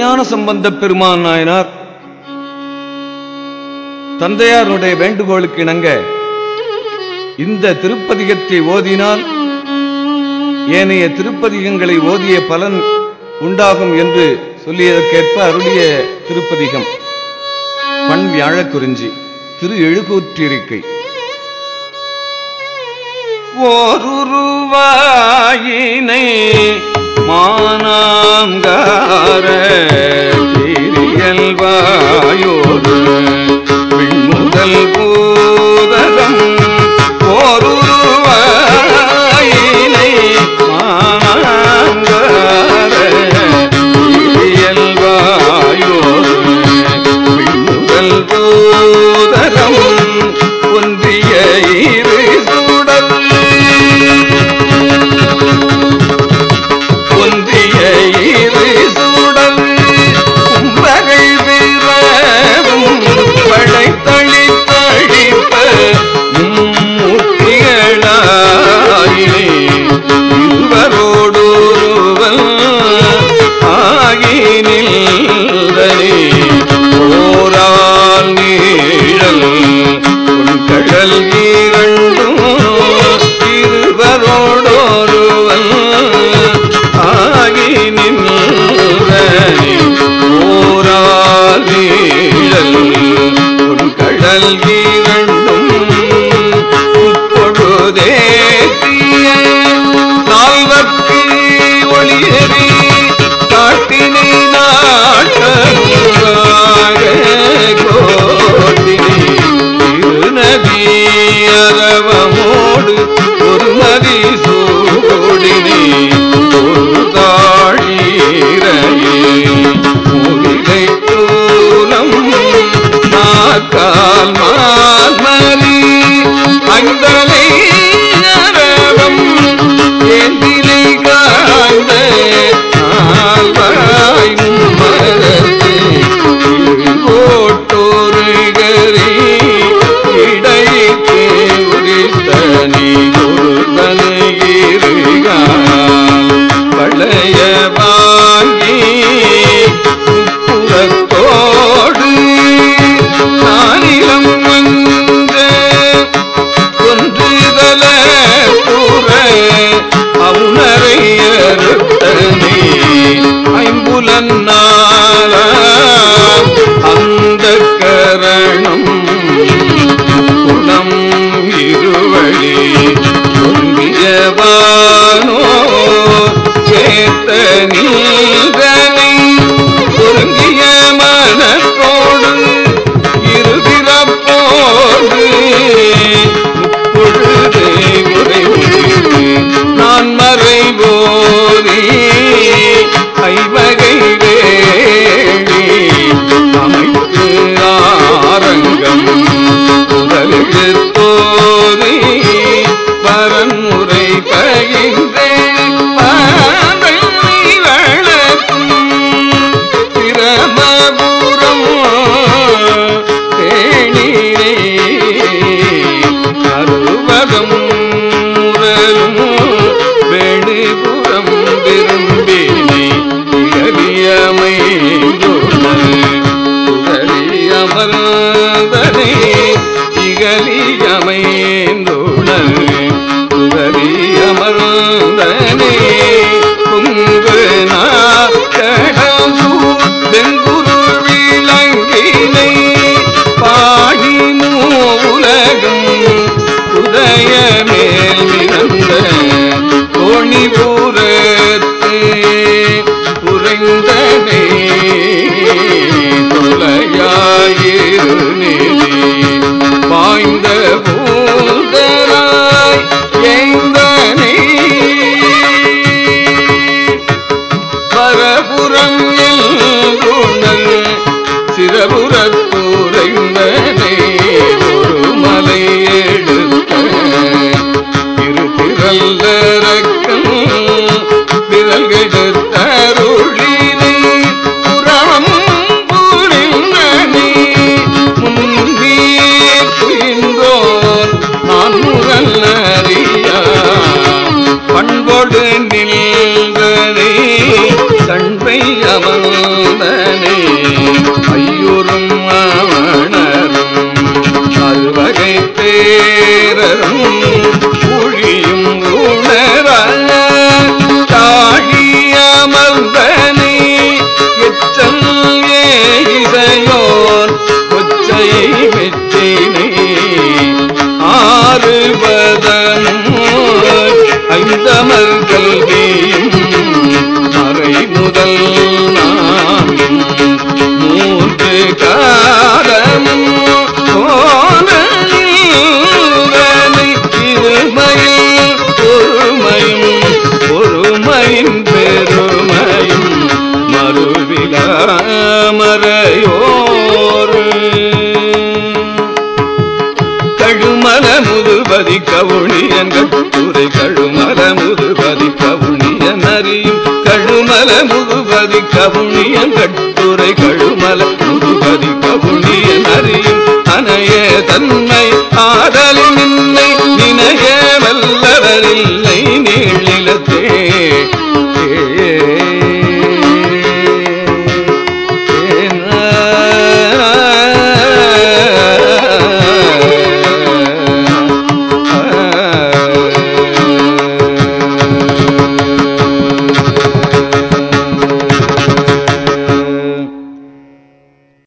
திருஞான சம்பந்த பெருமான் நாயனார் தந்தையாருடைய வேண்டுகோளுக்கு இணங்க இந்த திருப்பதிகத்தை ஓதினால் ஏனைய திருப்பதிகங்களை ஓதிய பலன் உண்டாகும் என்று சொல்லியதற்கேற்ப அருளிய திருப்பதிகம் பண் வியாழக்குறிஞ்சி திரு எழுகூற்றிருக்கை ஓருருவாயினை மானாங்கார திரியல்வாயோரு விண்முதல் பூதகம் ஓருருவாயினை மானாங்கார திரியல்வாயோரு விண்முதல் பூதரம் ஒன்றிய இரு சுடர் ஒன்றிய இரு சுடர் கும்பகை வீரவும் படைத்தளி தழிப்ப முத்திகளாயினே இருவரோடொருவன் ஆகினில்தனே ஓரால் நீழல் கடல் இரண்டும் இருவரோடொருவன் ஆகி நின்றனே ஓரால் நீழல் கடல் இரண்டும் பொழுதேற்றிய நால்வர்க்கு ஒளியறி காட்டினை நாட்டாக கோட்டினை திருநதி அரவமோடு ஒரு நதி சூடினை ஒரு தாழீரையே மூலிகை தூலம் நாக்கால் மால்மலி அங்கலை அரவம் ஏந்திலை காந்த ஆழ்வாய் மரத்தே ஓட்டோருகரி இடைத்தே உரித்தனி குருதனையிருகால் பழைய வாங்கி புறத்தோடு நானிலம் வந்த ஒன்றுதல புற அவுணரை அறுத்தனே ஐம்புலன் நாளாம் அந்த கரணம் குணம் இருவழி பொங்கியவானோ சேர்த்த நீதனை பொருங்கிய மனத்தோடு இருபிறப்போடு முப்பொழுதே உரைவுக்கு நான் மறைவோனே ஐவகை வேணி அமைத்து ஆரங்கம் முதலில் தோதி பரன்முறை பகிர்ந்தே பாதை வளர்க்கும் பிரமபுரம் தேனிரே அறுபதம் முரலும் வேணுபுறம் விரும்பினே அமர்ந்தனே இகலி அமைந்துணர் உதவி அமர்ந்தனே குங்கு நாடசூ வெங்குரு விலங்கினை பாடி மூலகம் உதய மேல் மிதந்த கோணிபுரத்து உறைந்தனே தொலையாயிரு நிதி பாய்ந்த பூதராய் எய்ந்தனே பரபுரம் எல்குணல் சிறபுறத்துறைந்தனே ஒரு மலை எடுத்த திருத்திரல்லரக்கம் விரல்கெடுத்தருளினை புறவம் புரிந்தனே முன்னே துயின்றோர் நான் முதல் அறியா பண்பொடு நின்றனே கண்பை அமர்ந்தனே கந்தனே ஐயுறும் அவணரும் அல்வகை பேரரும் குழியும் உணர தாழியமர்ந்தனே எச்சல் ஏசையோர் கொச்சை வெச்சினே ஆறுபதனும் ஐந்தமர் கல்வியும் மறை முதல் நாளும் மூன்று காலமும் கோலனை இருமையில் பொறுமையும் பொறுமையின் பெருமையும் மறுவிலா மறையோர் கழுமல முதுபதி கவுனியன் கட்டுரை கழுமல முதுபதி கவுனியன் அறியும் கழுமல முதுபதி கவுனியன் கட்டுரை கழுமல முதுபதி கவுனியன் அறியும் அனைய தன்மை ஆதலின் நின்னை நினைய